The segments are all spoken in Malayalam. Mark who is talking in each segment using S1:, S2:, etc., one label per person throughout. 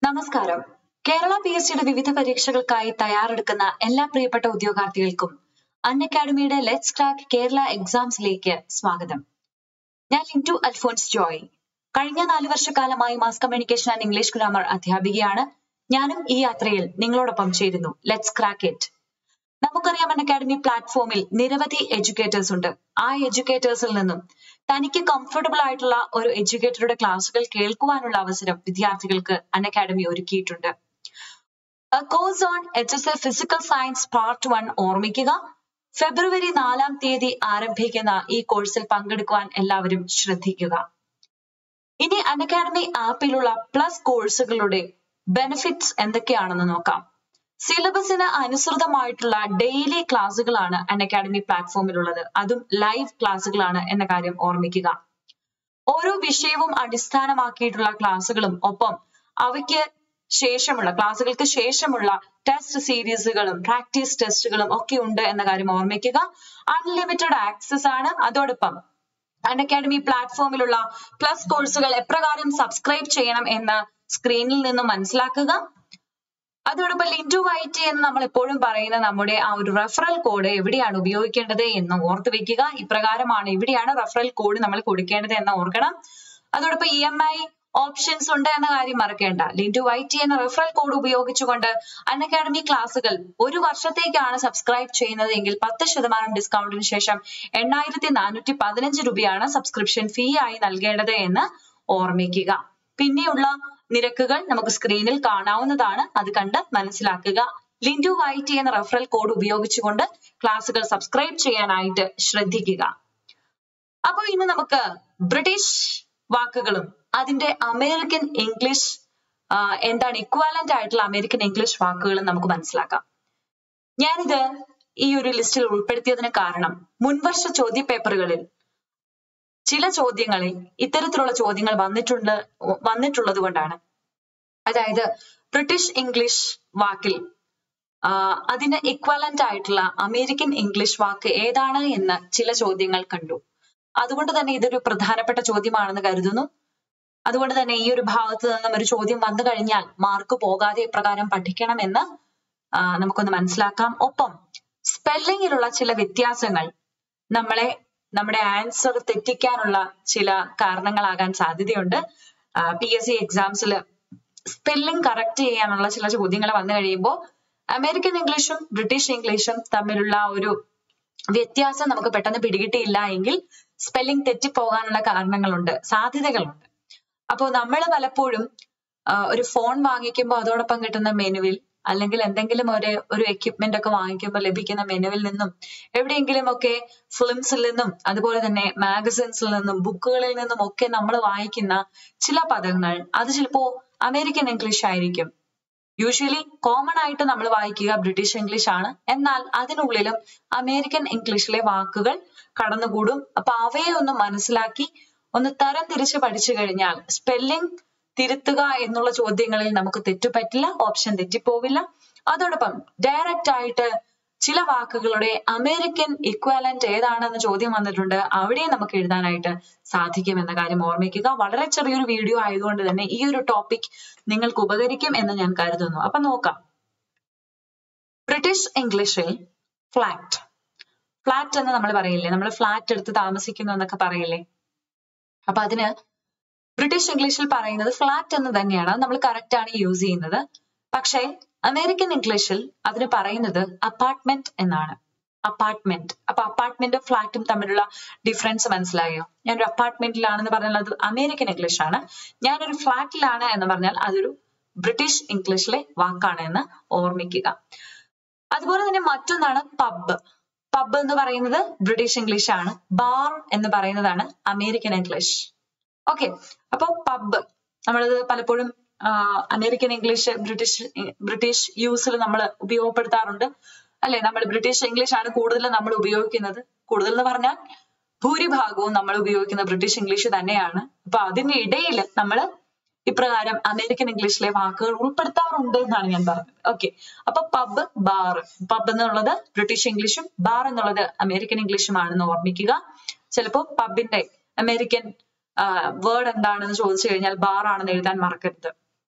S1: നമസ്കാരം കേരള പി എസ് സിയുടെ വിവിധ പരീക്ഷകൾക്കായി തയ്യാറെടുക്കുന്ന എല്ലാ പ്രിയപ്പെട്ട ഉദ്യോഗാർത്ഥികൾക്കും അൺ അക്കാഡമിയുടെ ലെറ്റ്സ് ക്രാക്ക് കേരള എക്സാംസിലേക്ക് സ്വാഗതം ഞാൻ ലിൻറ്റു അൽഫോൺസ് ജോയ് കഴിഞ്ഞ നാല് വർഷക്കാലമായി mass communication and English grammar അധ്യാപികയാണ് ഞാനും ഈ യാത്രയിൽ നിങ്ങളോടൊപ്പം ചേരുന്നു ലെറ്റ്സ് ക്രാക്ക് ഇറ്റ് നമുക്കറിയാം അൺ അക്കാഡമി പ്ലാറ്റ്ഫോമിൽ നിരവധി എഡ്യൂക്കേറ്റേഴ്സ് ഉണ്ട് ആ എഡ്യൂക്കേറ്റേഴ്സിൽ നിന്നും തനിക്ക് കംഫർട്ടബിൾ ആയിട്ടുള്ള ഒരു എഡ്യൂക്കേറ്ററുടെ ക്ലാസ്സുകൾ കേൾക്കുവാനുള്ള അവസരം വിദ്യാർത്ഥികൾക്ക് അൺ അക്കാഡമി ഒരുക്കിയിട്ടുണ്ട് course on H S A physical science part one ഓർമ്മിക്കുക ഫെബ്രുവരി നാലാം തീയതി ആരംഭിക്കുന്ന ഈ കോഴ്സിൽ പങ്കെടുക്കുവാൻ എല്ലാവരും ശ്രദ്ധിക്കുക ഇനി അൺ അക്കാഡമി ആപ്പിലുള്ള പ്ലസ് കോഴ്സുകളുടെ ബെനിഫിറ്റ്സ് എന്തൊക്കെയാണെന്ന് നോക്കാം സിലബസിന് അനുസൃതമായിട്ടുള്ള ഡെയിലി ക്ലാസ്സുകളാണ് അൺ അക്കാഡമി പ്ലാറ്റ്ഫോമിലുള്ളത് അതും ലൈവ് ക്ലാസ്സുകളാണ് എന്ന കാര്യം ഓർമ്മിക്കുക ഓരോ വിഷയവും അടിസ്ഥാനമാക്കിയിട്ടുള്ള ക്ലാസ്സുകളും ഒപ്പം അവയ്ക്ക് ശേഷമുള്ള ക്ലാസ്സുകൾക്ക് ശേഷമുള്ള ടെസ്റ്റ് സീരീസുകളും പ്രാക്ടീസ് ടെസ്റ്റുകളും ഒക്കെ ഉണ്ട് എന്ന കാര്യം ഓർമ്മിക്കുക അൺലിമിറ്റഡ് ആക്സസ് ആണ് അതോടൊപ്പം അൺ അക്കാഡമി പ്ലാറ്റ്ഫോമിലുള്ള പ്ലസ് കോഴ്സുകൾ എപ്രകാരം സബ്സ്ക്രൈബ് ചെയ്യണം എന്ന് സ്ക്രീനിൽ നിന്നും മനസ്സിലാക്കുക അതോടൊപ്പം ലിൻറ്റു വൈറ്റി എന്ന് നമ്മൾ എപ്പോഴും പറയുന്ന നമ്മുടെ ആ ഒരു റെഫറൽ കോഡ് എവിടെയാണ് ഉപയോഗിക്കേണ്ടത് എന്ന് ഓർത്ത് വെക്കുക ഇപ്രകാരമാണ് ഇവിടെയാണ് റെഫറൽ കോഡ് നമ്മൾ കൊടുക്കേണ്ടത് എന്ന് ഓർക്കണം അതോടൊപ്പം ഇ എം ഐ ഓപ്ഷൻസ് ഉണ്ട് എന്ന കാര്യം മറക്കേണ്ട ലിൻറ്റു വൈറ്റി എന്ന റെഫറൽ കോഡ് ഉപയോഗിച്ചുകൊണ്ട് അൺ അക്കാഡമി ക്ലാസ്സുകൾ ഒരു വർഷത്തേക്കാണ് സബ്സ്ക്രൈബ് ചെയ്യുന്നത് എങ്കിൽ പത്ത് ശതമാനം ഡിസ്കൗണ്ടിന് ശേഷം എണ്ണായിരത്തി നാനൂറ്റി പതിനഞ്ച് രൂപയാണ് സബ്സ്ക്രിപ്ഷൻ ഫീ ആയി നൽകേണ്ടത് എന്ന് ഓർമ്മിക്കുക പിന്നെയുള്ള നിരക്കുകൾ നമുക്ക് സ്ക്രീനിൽ കാണാവുന്നതാണ് അത് കണ്ട് മനസ്സിലാക്കുക ലിൻഡു വൈറ്റി എന്ന റെഫറൽ കോഡ് ഉപയോഗിച്ചുകൊണ്ട് ക്ലാസ്സുകൾ സബ്സ്ക്രൈബ് ചെയ്യാനായിട്ട് ശ്രദ്ധിക്കുക അപ്പോൾ ഇന്ന് നമുക്ക് ബ്രിട്ടീഷ് വാക്കുകളും അതിന്റെ അമേരിക്കൻ ഇംഗ്ലീഷ് എന്താണ് ഇക്വാലന്റ് ആയിട്ടുള്ള അമേരിക്കൻ ഇംഗ്ലീഷ് വാക്കുകളും നമുക്ക് മനസ്സിലാക്കാം ഞാനിത് ഈ ഒരു ലിസ്റ്റിൽ ഉൾപ്പെടുത്തിയതിന് കാരണം മുൻവർഷ ചോദ്യ പേപ്പറുകളിൽ ചില ചോദ്യങ്ങളിൽ ഇത്തരത്തിലുള്ള ചോദ്യങ്ങൾ വന്നിട്ടുണ്ട് വന്നിട്ടുള്ളത് കൊണ്ടാണ് അതായത് ബ്രിട്ടീഷ് ഇംഗ്ലീഷ് വാക്കിൽ അതിന് ഇക്വലന്റ് ആയിട്ടുള്ള അമേരിക്കൻ ഇംഗ്ലീഷ് വാക്ക് ഏതാണ് എന്ന് ചില ചോദ്യങ്ങൾ കണ്ടു അതുകൊണ്ട് തന്നെ ഇതൊരു പ്രധാനപ്പെട്ട ചോദ്യമാണെന്ന് കരുതുന്നു അതുകൊണ്ട് തന്നെ ഈ ഒരു ഭാഗത്ത് നിന്നും ഒരു ചോദ്യം വന്നു കഴിഞ്ഞാൽ മാർക്ക് പോകാതെ ഇപ്രകാരം പഠിക്കണമെന്ന് നമുക്കൊന്ന് മനസ്സിലാക്കാം ഒപ്പം സ്പെല്ലിങ്ങിലുള്ള ചില വ്യത്യാസങ്ങൾ നമ്മളെ നമ്മുടെ ആൻസർ തെറ്റിക്കാനുള്ള ചില കാരണങ്ങളാകാൻ സാധ്യതയുണ്ട് പി എസ് സി എക്സാംസിൽ സ്പെല്ലിംഗ് കറക്റ്റ് ചെയ്യാനുള്ള ചില ചോദ്യങ്ങൾ വന്നു കഴിയുമ്പോൾ അമേരിക്കൻ ഇംഗ്ലീഷും ബ്രിട്ടീഷ് ഇംഗ്ലീഷും തമ്മിലുള്ള ഒരു വ്യത്യാസം നമുക്ക് പെട്ടെന്ന് പിടികിട്ടിയില്ല എങ്കിൽ സ്പെല്ലിംഗ് തെറ്റിപ്പോകാനുള്ള കാരണങ്ങളുണ്ട് സാധ്യതകളുണ്ട് അപ്പോൾ നമ്മൾ പലപ്പോഴും ഒരു ഫോൺ വാങ്ങിക്കുമ്പോൾ അതോടൊപ്പം കിട്ടുന്ന മെനുവിൽ അല്ലെങ്കിൽ എന്തെങ്കിലും ഒരു ഒരു എക്യുപ്മെന്റ് ഒക്കെ വാങ്ങിക്കുമ്പോൾ ലഭിക്കുന്ന മെനുവിൽ നിന്നും എവിടെയെങ്കിലും ഒക്കെ ഫിലിംസിൽ നിന്നും അതുപോലെ തന്നെ മാഗസിൻസിൽ നിന്നും ബുക്കുകളിൽ നിന്നും ഒക്കെ നമ്മൾ വായിക്കുന്ന ചില പദങ്ങൾ അത് ചിലപ്പോ അമേരിക്കൻ ഇംഗ്ലീഷ് ആയിരിക്കും യൂഷ്വലി കോമൺ ആയിട്ട് നമ്മൾ വായിക്കുക ബ്രിട്ടീഷ് ഇംഗ്ലീഷ് ആണ് എന്നാൽ അതിനുള്ളിലും അമേരിക്കൻ ഇംഗ്ലീഷിലെ വാക്കുകൾ കടന്നുകൂടും അപ്പൊ അവയെ ഒന്ന് മനസ്സിലാക്കി ഒന്ന് തരം തിരിച്ച് പഠിച്ചു കഴിഞ്ഞാൽ സ്പെല്ലിംഗ് തിരുത്തുക എന്നുള്ള ചോദ്യങ്ങളിൽ നമുക്ക് തെറ്റുപറ്റില്ല ഓപ്ഷൻ തെറ്റിപ്പോവില്ല അതോടൊപ്പം ഡയറക്റ്റ് ആയിട്ട് ചില വാക്കുകളുടെ അമേരിക്കൻ ഇക്വാലന്റ് ഏതാണെന്ന് ചോദ്യം വന്നിട്ടുണ്ട് അവിടെ നമുക്ക് എഴുതാനായിട്ട് സാധിക്കും എന്ന കാര്യം ഓർമ്മിക്കുക വളരെ ചെറിയൊരു വീഡിയോ ആയതുകൊണ്ട് തന്നെ ഈ ഒരു ടോപ്പിക് നിങ്ങൾക്ക് ഉപകരിക്കും എന്ന് ഞാൻ കരുതുന്നു അപ്പൊ നോക്കാം ബ്രിട്ടീഷ് ഇംഗ്ലീഷിൽ ഫ്ലാറ്റ് ഫ്ലാറ്റ് എന്ന് നമ്മൾ പറയില്ലേ നമ്മൾ ഫ്ലാറ്റ് എടുത്ത് താമസിക്കുന്നു എന്നൊക്കെ പറയില്ലേ അപ്പൊ അതിന് ബ്രിട്ടീഷ് ഇംഗ്ലീഷിൽ പറയുന്നത് ഫ്ലാറ്റ് എന്ന് തന്നെയാണ് നമ്മൾ കറക്റ്റ് ആണ് യൂസ് ചെയ്യുന്നത് പക്ഷേ അമേരിക്കൻ ഇംഗ്ലീഷിൽ അതിന് പറയുന്നത് അപ്പാർട്ട്മെന്റ് എന്നാണ് അപ്പാർട്ട്മെന്റ് അപ്പൊ അപ്പാർട്ട്മെന്റും ഫ്ലാറ്റും തമ്മിലുള്ള ഡിഫറൻസ് മനസ്സിലായോ ഞാനൊരു അപ്പാർട്ട്മെന്റിലാണെന്ന് പറഞ്ഞാൽ അത് അമേരിക്കൻ ഇംഗ്ലീഷ് ആണ് ഞാനൊരു ഫ്ലാറ്റിലാണ് എന്ന് പറഞ്ഞാൽ അതൊരു ബ്രിട്ടീഷ് ഇംഗ്ലീഷിലെ വാക്കാണ് എന്ന് ഓർമ്മിക്കുക അതുപോലെ തന്നെ മറ്റൊന്നാണ് പബ് പബ് എന്ന് പറയുന്നത് ബ്രിട്ടീഷ് ഇംഗ്ലീഷ് ആണ് ബാർ എന്ന് പറയുന്നതാണ് അമേരിക്കൻ ഇംഗ്ലീഷ് ഓക്കെ അപ്പൊ പബ് നമ്മളത് പലപ്പോഴും അമേരിക്കൻ ഇംഗ്ലീഷ് ബ്രിട്ടീഷ് ബ്രിട്ടീഷ് യൂസിൽ നമ്മൾ ഉപയോഗപ്പെടുത്താറുണ്ട് അല്ലെ നമ്മൾ ബ്രിട്ടീഷ് ഇംഗ്ലീഷ് ആണ് കൂടുതൽ നമ്മൾ ഉപയോഗിക്കുന്നത് കൂടുതൽ എന്ന് പറഞ്ഞാൽ ഭൂരിഭാഗവും നമ്മൾ ഉപയോഗിക്കുന്ന ബ്രിട്ടീഷ് ഇംഗ്ലീഷ് തന്നെയാണ് അപ്പൊ അതിന്റെ ഇടയിൽ നമ്മൾ ഇപ്രകാരം അമേരിക്കൻ ഇംഗ്ലീഷിലെ വാക്കുകൾ ഉൾപ്പെടുത്താറുണ്ട് എന്നാണ് ഞാൻ പറഞ്ഞത് ഓക്കെ അപ്പൊ പബ് ബാർ പബ് എന്നുള്ളത് ബ്രിട്ടീഷ് ഇംഗ്ലീഷും ബാർ എന്നുള്ളത് അമേരിക്കൻ ഇംഗ്ലീഷുമാണെന്ന് ഓർമ്മിക്കുക ചിലപ്പോൾ പബിന്റെ അമേരിക്കൻ വേർഡ് എന്താണെന്ന് ചോദിച്ചു കഴിഞ്ഞാൽ ബാർ ആണെന്ന് എഴുതാൻ മറക്കരുത്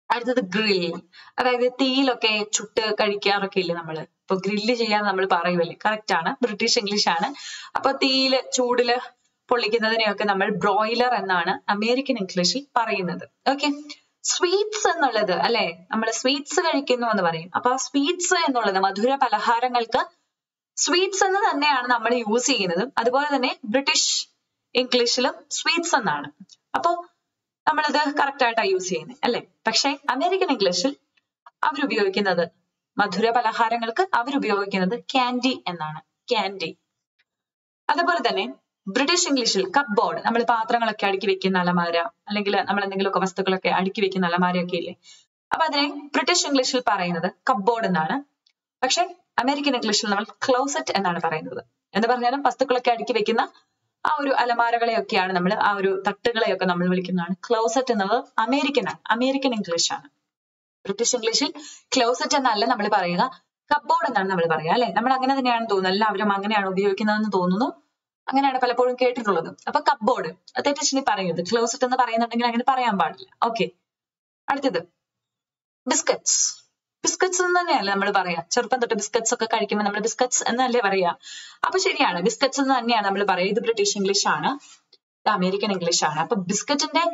S1: അടുത്തത് ഗ്രിൽ അതായത് തീയിലൊക്കെ ചുട്ട് കഴിക്കാറൊക്കെ ഇല്ലേ നമ്മള് ഇപ്പൊ ഗ്രില്ല് ചെയ്യാൻ നമ്മൾ പറയുമല്ലേ കറക്റ്റ് ആണ് ബ്രിട്ടീഷ് ഇംഗ്ലീഷ് ആണ് അപ്പൊ തീയില് ചൂടില് പൊള്ളിക്കുന്നതിനെയൊക്കെ നമ്മൾ ബ്രോയിലർ എന്നാണ് അമേരിക്കൻ ഇംഗ്ലീഷിൽ പറയുന്നത് ഓക്കെ സ്വീറ്റ്സ് എന്നുള്ളത് അല്ലെ നമ്മൾ സ്വീറ്റ്സ് കഴിക്കുന്നു എന്ന് പറയും അപ്പൊ ആ സ്വീറ്റ്സ് എന്നുള്ളത് മധുര പലഹാരങ്ങൾക്ക് സ്വീറ്റ്സ് എന്ന് തന്നെയാണ് നമ്മൾ യൂസ് ചെയ്യുന്നത് അതുപോലെ തന്നെ ബ്രിട്ടീഷ് ഇംഗ്ലീഷിലും സ്വീറ്റ്സ് എന്നാണ് അപ്പോ നമ്മളിത് കറക്റ്റ് ആയിട്ടാണ് യൂസ് ചെയ്യുന്നത് അല്ലെ പക്ഷെ അമേരിക്കൻ ഇംഗ്ലീഷിൽ അവരുപയോഗിക്കുന്നത് മധുര പലഹാരങ്ങൾക്ക് അവരുപയോഗിക്കുന്നത് ക്യാൻഡി എന്നാണ് ക്യാൻഡി അതുപോലെ തന്നെ ബ്രിട്ടീഷ് ഇംഗ്ലീഷിൽ കപ്പ് ബോർഡ് നമ്മൾ പാത്രങ്ങളൊക്കെ അടുക്കി വെക്കുന്ന അലമാര അല്ലെങ്കിൽ നമ്മൾ എന്തെങ്കിലുമൊക്കെ വസ്തുക്കളൊക്കെ അടുക്കി വെക്കുന്ന അലമാരയൊക്കെ ഇല്ലേ അപ്പൊ അതിനെ ബ്രിട്ടീഷ് ഇംഗ്ലീഷിൽ പറയുന്നത് കപ്പ് ബോർഡ് എന്നാണ് പക്ഷെ അമേരിക്കൻ ഇംഗ്ലീഷിൽ നമ്മൾ ക്ലോസറ്റ് എന്നാണ് പറയുന്നത് എന്ന് പറഞ്ഞാലും വസ്തുക്കളൊക്കെ അടുക്കി വെക്കുന്ന ആ ഒരു അലമാരകളെയൊക്കെയാണ് നമ്മൾ ആ ഒരു തട്ടുകളെയൊക്കെ നമ്മൾ വിളിക്കുന്നതാണ് ക്ലോസറ്റ് എന്നുള്ളത് അമേരിക്കൻ ആണ് അമേരിക്കൻ ഇംഗ്ലീഷ് ആണ് ബ്രിട്ടീഷ് ഇംഗ്ലീഷിൽ ക്ലോസറ്റ് എന്നല്ല നമ്മൾ പറയുക കപ്ബോർഡ് എന്നാണ് നമ്മൾ പറയുക അല്ലെ നമ്മൾ അങ്ങനെ തന്നെയാണ് തോന്നുന്നത് എല്ലാവരും അങ്ങനെയാണ് ഉപയോഗിക്കുന്നതെന്ന് തോന്നുന്നു അങ്ങനെയാണ് പലപ്പോഴും കേട്ടിട്ടുള്ളത് അപ്പൊ കപ്ബോർഡ് തെറ്റിച്ചിനി പറയരുത് ക്ലോസറ്റ് എന്ന് പറയുന്നുണ്ടെങ്കിൽ അങ്ങനെ പറയാൻ പാടില്ല ഓക്കെ അടുത്തത് ബിസ്ക്കറ്റ്സ് ബിസ്ക്കറ്റ്സ് എന്ന് തന്നെയല്ലേ നമ്മൾ പറയാ ചെറുപ്പം തൊട്ട് ബിസ്ക്കറ്റ്സ് ഒക്കെ കഴിക്കുമ്പോൾ നമ്മൾ ബിസ്ക്കറ്റ്സ് എന്നല്ലേ പറയാ അപ്പൊ ശരിയാണ് ബിസ്ക്കറ്റ്സ് എന്ന് തന്നെയാണ് നമ്മൾ പറയുക ഇത് ബ്രിട്ടീഷ് ഇംഗ്ലീഷ് ആണ് ഇത് അമേരിക്കൻ ഇംഗ്ലീഷ് ആണ് അപ്പൊ ബിസ്ക്കറ്റിന്റെ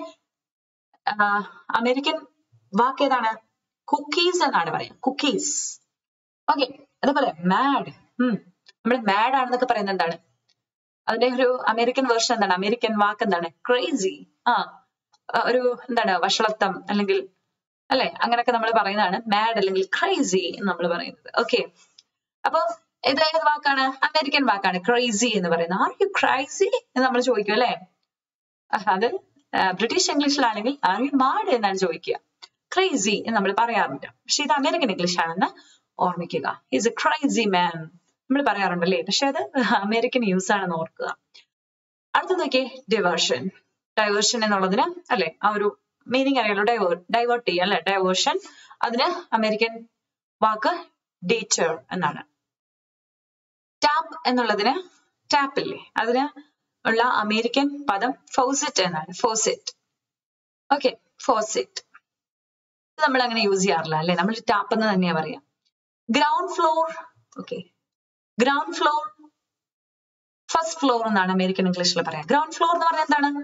S1: അമേരിക്കൻ വാക്ക് ഏതാണ് കുക്കീസ് എന്നാണ് പറയാ കുക്കീസ് ഓക്കെ അതുപോലെ മാഡ് ഉം നമ്മൾ മാഡ് ആണെന്നൊക്കെ പറയുന്നത് എന്താണ് അതിന്റെ ഒരു അമേരിക്കൻ വേർഷൻ എന്താണ് അമേരിക്കൻ വാക്ക് എന്താണ് ക്രേസി ആ ഒരു എന്താണ് വഷളത്വം അല്ലെങ്കിൽ അല്ലെ അങ്ങനെയൊക്കെ നമ്മൾ പറയുന്നതാണ് മാഡ് അല്ലെങ്കിൽ ക്രേസി എന്ന് നമ്മൾ പറയുന്നത് ഓക്കെ അപ്പൊ ഇത് ഏത് വാക്കാണ് അമേരിക്കൻ വാക്കാണ് ക്രേസി എന്ന് പറയുന്നത് ആർ യു ക്രൈസി എന്ന് നമ്മൾ ചോദിക്കും അല്ലെ അത് ബ്രിട്ടീഷ് ഇംഗ്ലീഷിലാണെങ്കിൽ ആർ യു മാഡ് എന്നാണ് ചോദിക്കുക ക്രേസി എന്ന് നമ്മൾ പറയാറുണ്ട് പക്ഷെ ഇത് അമേരിക്കൻ ഇംഗ്ലീഷ് ആണെന്ന് ഓർമ്മിക്കുക ഈസ് എ ക്രൈസി മാൻ നമ്മൾ പറയാറുണ്ടല്ലേ പക്ഷെ അത് അമേരിക്കൻ യൂസ് ആണെന്ന് ഓർക്കുക അടുത്ത നോക്കിയേ ഡിവേർഷൻ ഡൈവേർഷൻ എന്നുള്ളതിന് അല്ലെ ആ ഒരു മീനിങ് അറിയാലോ ഡൈവേർ ഡൈവേർട്ട് ചെയ്യുക അല്ലെ ഡൈവേർഷൻ അതിന് അമേരിക്കൻ വാക്ക് ഡീറ്റർ എന്നാണ് ടാപ്പ് എന്നുള്ളതിന് ടാപ്പ് ഇല്ലേ അതിന് ഉള്ള അമേരിക്കൻ പദം ഫോസിറ്റ് എന്നാണ് ഫോസിറ്റ് ഓക്കെ ഫോസിറ്റ് ഇത് നമ്മൾ അങ്ങനെ യൂസ് ചെയ്യാറില്ല അല്ലെ നമ്മൾ ടാപ്പ് എന്ന് തന്നെയാ പറയാ ground floor okay ground floor first floor എന്നാണ് അമേരിക്കൻ ഇംഗ്ലീഷിൽ പറയാം ഗ്രൗണ്ട് ഫ്ലോർ എന്ന് പറഞ്ഞാൽ എന്താണ്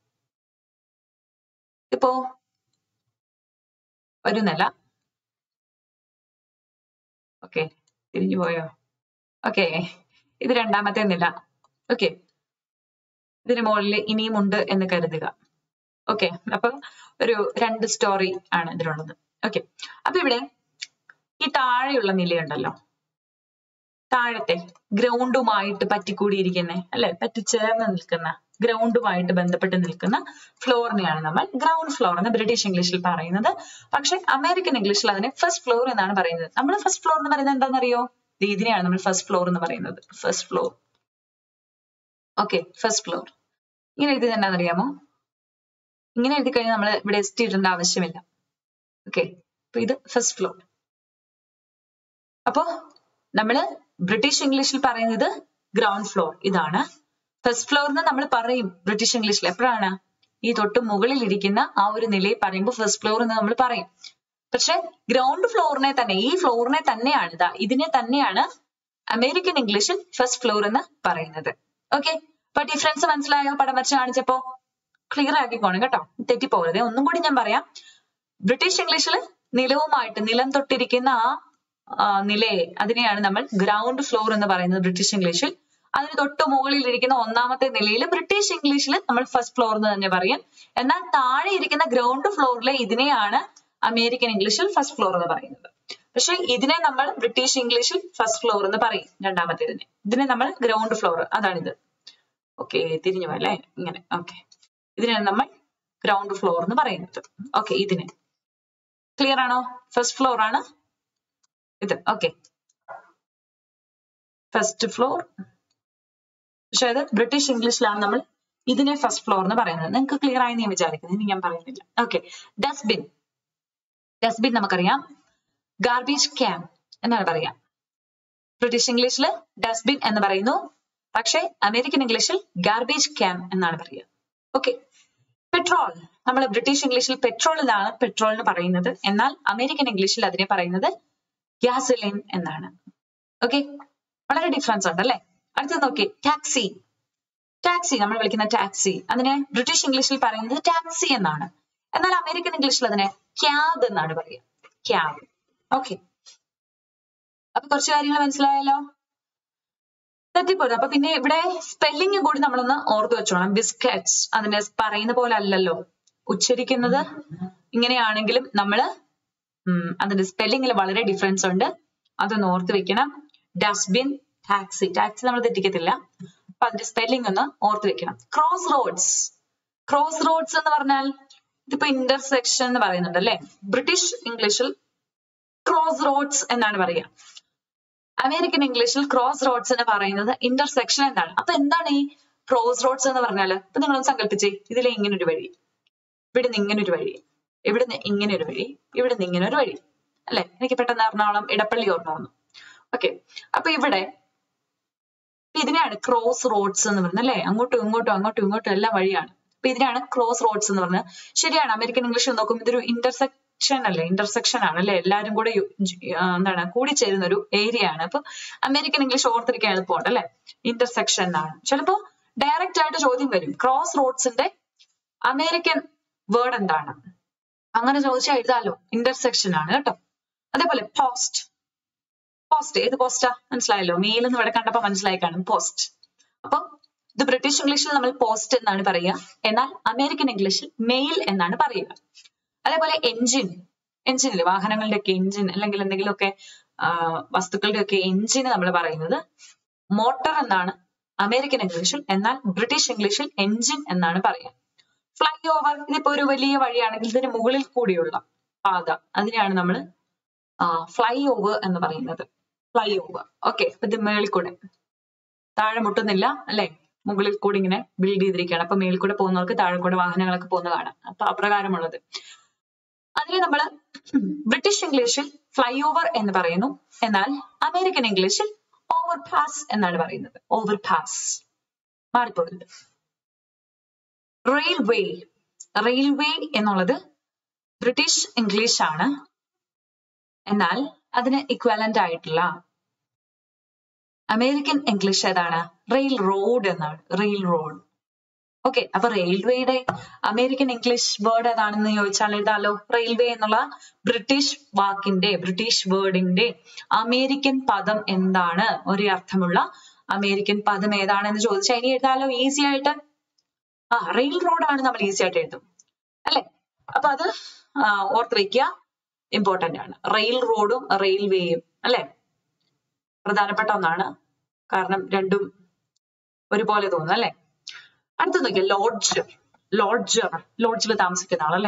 S1: ഇപ്പോ ഒരു നില ഓക്കെ തിരിഞ്ഞു പോയോ ഓക്കെ ഇത് രണ്ടാമത്തെ നില ഓക്കെ ഇതിന് മുകളിൽ ഇനിയും ഉണ്ട് എന്ന് കരുതുക ഓക്കെ അപ്പൊ ഒരു രണ്ട് സ്റ്റോറി ആണ് ഇതിലുള്ളത് ഓക്കെ അപ്പൊ ഇവിടെ ഈ താഴെയുള്ള നിലയുണ്ടല്ലോ താഴത്തെ ഗ്രൗണ്ടുമായിട്ട് പറ്റിക്കൂടിയിരിക്കുന്ന അല്ലെ പറ്റിച്ചേർന്ന് നിൽക്കുന്ന ഗ്രൗണ്ടുമായിട്ട് ബന്ധപ്പെട്ട് നിൽക്കുന്ന ഫ്ലോറിനെയാണ് നമ്മൾ ഗ്രൗണ്ട് ഫ്ലോർ എന്ന് ബ്രിട്ടീഷ് ഇംഗ്ലീഷിൽ പറയുന്നത് പക്ഷെ അമേരിക്കൻ ഇംഗ്ലീഷിൽ അതിനെ ഫസ്റ്റ് ഫ്ലോർ എന്നാണ് പറയുന്നത് നമ്മൾ ഫസ്റ്റ് ഫ്ലോർ എന്ന് പറയുന്നത് എന്താണെന്നറിയോ ഇതിനെയാണ് നമ്മൾ ഫസ്റ്റ് ഫ്ലോർ എന്ന് പറയുന്നത് first floor okay first floor ഇങ്ങനെ എഴുതി എന്താണെന്നറിയാമോ ഇങ്ങനെ എഴുതി കഴിഞ്ഞാൽ നമ്മൾ ഇവിടെ എസ് ടി ഇടേണ്ട ആവശ്യമില്ല ഓക്കെ അപ്പൊ ഇത് ഫസ്റ്റ് ഫ്ലോർ അപ്പോ നമ്മള് ബ്രിട്ടീഷ് ഇംഗ്ലീഷിൽ പറയുന്നത് ഗ്രൗണ്ട് ഫ്ലോർ ഇതാണ് ഫസ്റ്റ് ഫ്ലോർ എന്ന് നമ്മൾ പറയും ബ്രിട്ടീഷ് ഇംഗ്ലീഷിൽ എപ്പോഴാണ് ഈ തൊട്ട് മുകളിൽ ഇരിക്കുന്ന ആ ഒരു നിലയിൽ പറയുമ്പോൾ ഫസ്റ്റ് ഫ്ലോർ എന്ന് നമ്മൾ പറയും പക്ഷെ ഗ്രൗണ്ട് ഫ്ലോറിനെ തന്നെ ഈ ഫ്ലോറിനെ തന്നെയാണ് ഇതാ ഇതിനെ തന്നെയാണ് അമേരിക്കൻ ഇംഗ്ലീഷിൽ ഫസ്റ്റ് ഫ്ലോർ എന്ന് പറയുന്നത് ഓക്കെ അപ്പൊ ഡിഫറൻസ് മനസ്സിലായോ പടം വരച്ച് കാണിച്ചപ്പോ ക്ലിയർ ആക്കിക്കോണം കേട്ടോ തെറ്റിപ്പോകരുത് ഒന്നും കൂടി ഞാൻ പറയാം ബ്രിട്ടീഷ് ഇംഗ്ലീഷിൽ നിലവുമായിട്ട് നിലം തൊട്ടിരിക്കുന്ന ആ നിലയെ അതിനെയാണ് നമ്മൾ ഗ്രൗണ്ട് ഫ്ലോർ എന്ന് പറയുന്നത് ബ്രിട്ടീഷ് ഇംഗ്ലീഷിൽ അതിന് തൊട്ട് മുകളിൽ ഇരിക്കുന്ന ഒന്നാമത്തെ നിലയിൽ ബ്രിട്ടീഷ് ഇംഗ്ലീഷിൽ നമ്മൾ ഫസ്റ്റ് ഫ്ലോർ എന്ന് തന്നെ പറയും എന്നാൽ താഴെ ഇരിക്കുന്ന ഗ്രൗണ്ട് ഫ്ലോറിലെ ഇതിനെയാണ് അമേരിക്കൻ ഇംഗ്ലീഷിൽ ഫസ്റ്റ് ഫ്ലോർ എന്ന് പറയുന്നത് പക്ഷെ ഇതിനെ നമ്മൾ ബ്രിട്ടീഷ് ഇംഗ്ലീഷിൽ ഫസ്റ്റ് ഫ്ലോർ എന്ന് പറയും രണ്ടാമത്തേതിനെ ഇതിനെ നമ്മൾ ഗ്രൗണ്ട് ഫ്ലോർ അതാണിത് ഓക്കെ തിരിഞ്ഞു അല്ലേ ഇങ്ങനെ ഓക്കെ ഇതിനാണ് നമ്മൾ ഗ്രൗണ്ട് ഫ്ലോർ എന്ന് പറയുന്നത് ഓക്കെ ഇതിന് ക്ലിയർ ആണോ ഫസ്റ്റ് ഫ്ലോർ ആണ് ഇത് ഓക്കെ ഫസ്റ്റ് ഫ്ലോർ പക്ഷെ അത് ബ്രിട്ടീഷ് ഇംഗ്ലീഷിലാണ് നമ്മൾ ഇതിനെ ഫസ്റ്റ് ഫ്ലോർ എന്ന് പറയുന്നത് നിങ്ങൾക്ക് ക്ലിയർ ആയി ഞാൻ വിചാരിക്കുന്നത് ഇനി ഞാൻ പറയുന്നില്ല ഓക്കെ ഡസ്റ്റ്ബിൻ ഡസ്റ്റ്ബിൻ നമുക്കറിയാം ഗാർബേജ് ക്യാൻ എന്നാണ് പറയാ ബ്രിട്ടീഷ് ഇംഗ്ലീഷിൽ ഡസ്റ്റ്ബിൻ എന്ന് പറയുന്നു പക്ഷേ അമേരിക്കൻ ഇംഗ്ലീഷിൽ ഗാർബേജ് ക്യാൻ എന്നാണ് പറയുക ഓക്കെ ഇപ്പൊ പെട്രോൾ നമ്മൾ ബ്രിട്ടീഷ് ഇംഗ്ലീഷിൽ പെട്രോൾ എന്നാണ് പെട്രോളിന് പറയുന്നത് എന്നാൽ അമേരിക്കൻ ഇംഗ്ലീഷിൽ അതിനെ പറയുന്നത് ഗ്യാസലിൻ എന്നാണ് ഓക്കെ വളരെ ഡിഫറൻസ് ഉണ്ട് അല്ലെ അടുത്തത് നോക്കി ടാക്സി ടാക്സി നമ്മൾ വിളിക്കുന്ന ടാക്സി അതിനെ ബ്രിട്ടീഷ് ഇംഗ്ലീഷിൽ പറയുന്നത് ടാക്സി എന്നാണ് എന്നാൽ അമേരിക്കൻ ഇംഗ്ലീഷിൽ അതിനെ ക്യാബ് എന്നാണ് പറയുക ക്യാബ് ഓക്കെ അപ്പൊ കുറച്ച് കാര്യങ്ങൾ മനസ്സിലായല്ലോ തെറ്റിപ്പോരുത് അപ്പൊ പിന്നെ ഇവിടെ സ്പെല്ലിംഗ് കൂടി നമ്മളൊന്ന് ഓർത്ത് വെച്ചോണം ബിസ്ക്കറ്റ്സ് അതിന്റെ പറയുന്ന പോലെ അല്ലല്ലോ ഉച്ചരിക്കുന്നത് ഇങ്ങനെയാണെങ്കിലും നമ്മള് ഉം അതിന്റെ സ്പെല്ലിംഗിൽ വളരെ ഡിഫറൻസ് ഉണ്ട് അതൊന്ന് ഓർത്ത് വെക്കണം ഡസ്റ്റ്ബിൻ ടാക്സി ടാക്സി നമ്മൾ തെറ്റിക്കത്തില്ല അപ്പൊ അതിന്റെ സ്പെല്ലിംഗ് ഒന്ന് ഓർത്ത് വെക്കണം ക്രോസ് റോഡ്സ് ക്രോസ് റോഡ്സ് എന്ന് പറഞ്ഞാൽ ഇതിപ്പോ ഇന്റർസെക്ഷൻ എന്ന് പറയുന്നുണ്ട് അല്ലെ ബ്രിട്ടീഷ് ഇംഗ്ലീഷിൽ ക്രോസ് റോഡ്സ് എന്നാണ് പറയുക അമേരിക്കൻ ഇംഗ്ലീഷിൽ ക്രോസ് റോഡ്സ് എന്ന് പറയുന്നത് ഇന്റർസെക്ഷൻ എന്നാണ് അപ്പൊ എന്താണ് ഈ ക്രോസ് റോഡ്സ് എന്ന് പറഞ്ഞാല് ഇപ്പൊ നിങ്ങളൊന്ന് സങ്കല്പിച്ചേ ഇതിലെ ഇങ്ങനെ ഒരു വഴി ഇവിടുന്ന് ഇങ്ങനെ ഒരു വഴി ഇവിടുന്ന് ഇങ്ങനെ ഒരു വഴി ഇവിടുന്ന് ഇങ്ങനെ ഒരു വഴി അല്ലെ എനിക്ക് പെട്ടെന്ന് എറണാകുളം ഇടപ്പള്ളി ഓർമ്മ വന്നു ഓക്കെ അപ്പൊ ഇവിടെ ഇതിനെയാണ് ക്രോസ് റോഡ്സ് എന്ന് പറയുന്നത് അല്ലെ അങ്ങോട്ടും ഇങ്ങോട്ടും അങ്ങോട്ടും ഇങ്ങോട്ടും എല്ലാം വഴിയാണ് അപ്പൊ ഇതിനാണ് ക്രോസ് റോഡ്സ് എന്ന് പറഞ്ഞത് ശരിയാണ് അമേരിക്കൻ ഇംഗ്ലീഷിൽ നോക്കുമ്പോൾ ഇതൊരു ഇന്റർസെക്ഷൻ അല്ലേ ഇന്റർസെക്ഷൻ ആണ് അല്ലെ എല്ലാരും കൂടെ യു- ജ്- ആ, എന്താണ് കൂടിച്ചേരുന്ന ഒരു ഏരിയ ആണ് അപ്പൊ അമേരിക്കൻ ഇംഗ്ലീഷ് ഓർത്തിരിക്കാൻ എളുപ്പമുണ്ട് അല്ലെ ഇന്റർസെക്ഷൻ ആണ് ചിലപ്പോ ഡയറക്റ്റ് ആയിട്ട് ചോദ്യം വരും ക്രോസ് റോഡ്സിന്റെ അമേരിക്കൻ വേർഡ് എന്താണ് അങ്ങനെ ചോദിച്ചാൽ എഴുതാലോ ഇന്റർസെക്ഷൻ ആണ് കേട്ടോ അതേപോലെ പോസ്റ്റ് പോസ്റ്റ് ഏത് പോസ്റ്റാ മനസ്സിലായല്ലോ മെയിൽ എന്ന് ഇവിടെ കണ്ടപ്പോ മനസ്സിലായി കാണും പോസ്റ്റ് അപ്പൊ ഇത് ബ്രിട്ടീഷ് ഇംഗ്ലീഷിൽ നമ്മൾ പോസ്റ്റ് എന്നാണ് പറയുക എന്നാൽ അമേരിക്കൻ ഇംഗ്ലീഷിൽ മെയിൽ എന്നാണ് പറയുക അതേപോലെ എഞ്ചിൻ എഞ്ചിനിൽ വാഹനങ്ങളുടെ ഒക്കെ എഞ്ചിൻ അല്ലെങ്കിൽ എന്തെങ്കിലുമൊക്കെ ആ, വസ്തുക്കളുടെ ഒക്കെ എഞ്ചിന് നമ്മൾ പറയുന്നത് മോട്ടോർ എന്നാണ് അമേരിക്കൻ ഇംഗ്ലീഷിൽ എന്നാൽ ബ്രിട്ടീഷ് ഇംഗ്ലീഷിൽ എഞ്ചിൻ എന്നാണ് പറയുക ഫ്ലൈ ഓവർ ഇതിപ്പോ ഒരു വലിയ വഴിയാണെങ്കിൽ ഇതിന് മുകളിൽ കൂടിയുള്ള പാത അതിനെയാണ് നമ്മൾ ഫ്ലൈ ഓവർ എന്ന് പറയുന്നത് ഫ്ലൈ ഓവർ ഓക്കെ അപ്പൊ ഇത് മേളിൽ കൂടെ താഴെ മുട്ടുന്നില്ല അല്ലെ മുകളിൽ കൂടി ഇങ്ങനെ ബിൽഡ് ചെയ്തിരിക്കുകയാണ് അപ്പൊ മേളിൽ കൂടെ പോകുന്നവർക്ക് താഴെ കൂടെ വാഹനങ്ങളൊക്കെ പോകുന്നതാണ് അപ്പൊ അപ്രകാരമുള്ളത് അതിനെ നമ്മൾ ബ്രിട്ടീഷ് ഇംഗ്ലീഷിൽ ഫ്ലൈ ഓവർ എന്ന് പറയുന്നു എന്നാൽ അമേരിക്കൻ ഇംഗ്ലീഷിൽ ഓവർ പാസ് എന്നാണ് പറയുന്നത് ഓവർ പാസ് മാറിപ്പോകരുത് റെയിൽവേ റെയിൽവേ എന്നുള്ളത് ബ്രിട്ടീഷ് ഇംഗ്ലീഷ് ആണ് എന്നാൽ അതിന് ഇക്വലന്റ് ആയിട്ടുള്ള അമേരിക്കൻ ഇംഗ്ലീഷ് ഏതാണ് റെയിൽ റോഡ് എന്നാണ് റെയിൽ റോഡ് ഓക്കെ അപ്പൊ റെയിൽവേയുടെ അമേരിക്കൻ ഇംഗ്ലീഷ് വേർഡ് ഏതാണെന്ന് ചോദിച്ചാൽ എഴുതാലോ റെയിൽവേ എന്നുള്ള ബ്രിട്ടീഷ് വാക്കിന്റെ ബ്രിട്ടീഷ് വേർഡിന്റെ അമേരിക്കൻ പദം എന്താണ് ഒരേ അർത്ഥമുള്ള അമേരിക്കൻ പദം ഏതാണെന്ന് ചോദിച്ചാൽ ഇനി എഴുതാലോ ഈസി ആയിട്ട് ആ റെയിൽ റോഡാണ് നമ്മൾ ഈസി ആയിട്ട് എഴുതും അല്ലെ അപ്പൊ അത് ആ, ഓർത്ത് വെക്കുക ഇമ്പോർട്ടന്റ് ആണ് റെയിൽ റോഡും റെയിൽവേയും അല്ലെ പ്രധാനപ്പെട്ട ഒന്നാണ് കാരണം രണ്ടും ഒരുപോലെ തോന്നുന്നു അല്ലെ അടുത്ത നോക്കിയ ലോഡ്ജ് ലോഡ്ജർ ലോഡ്ജിൽ താമസിക്കുന്ന ആളല്ലേ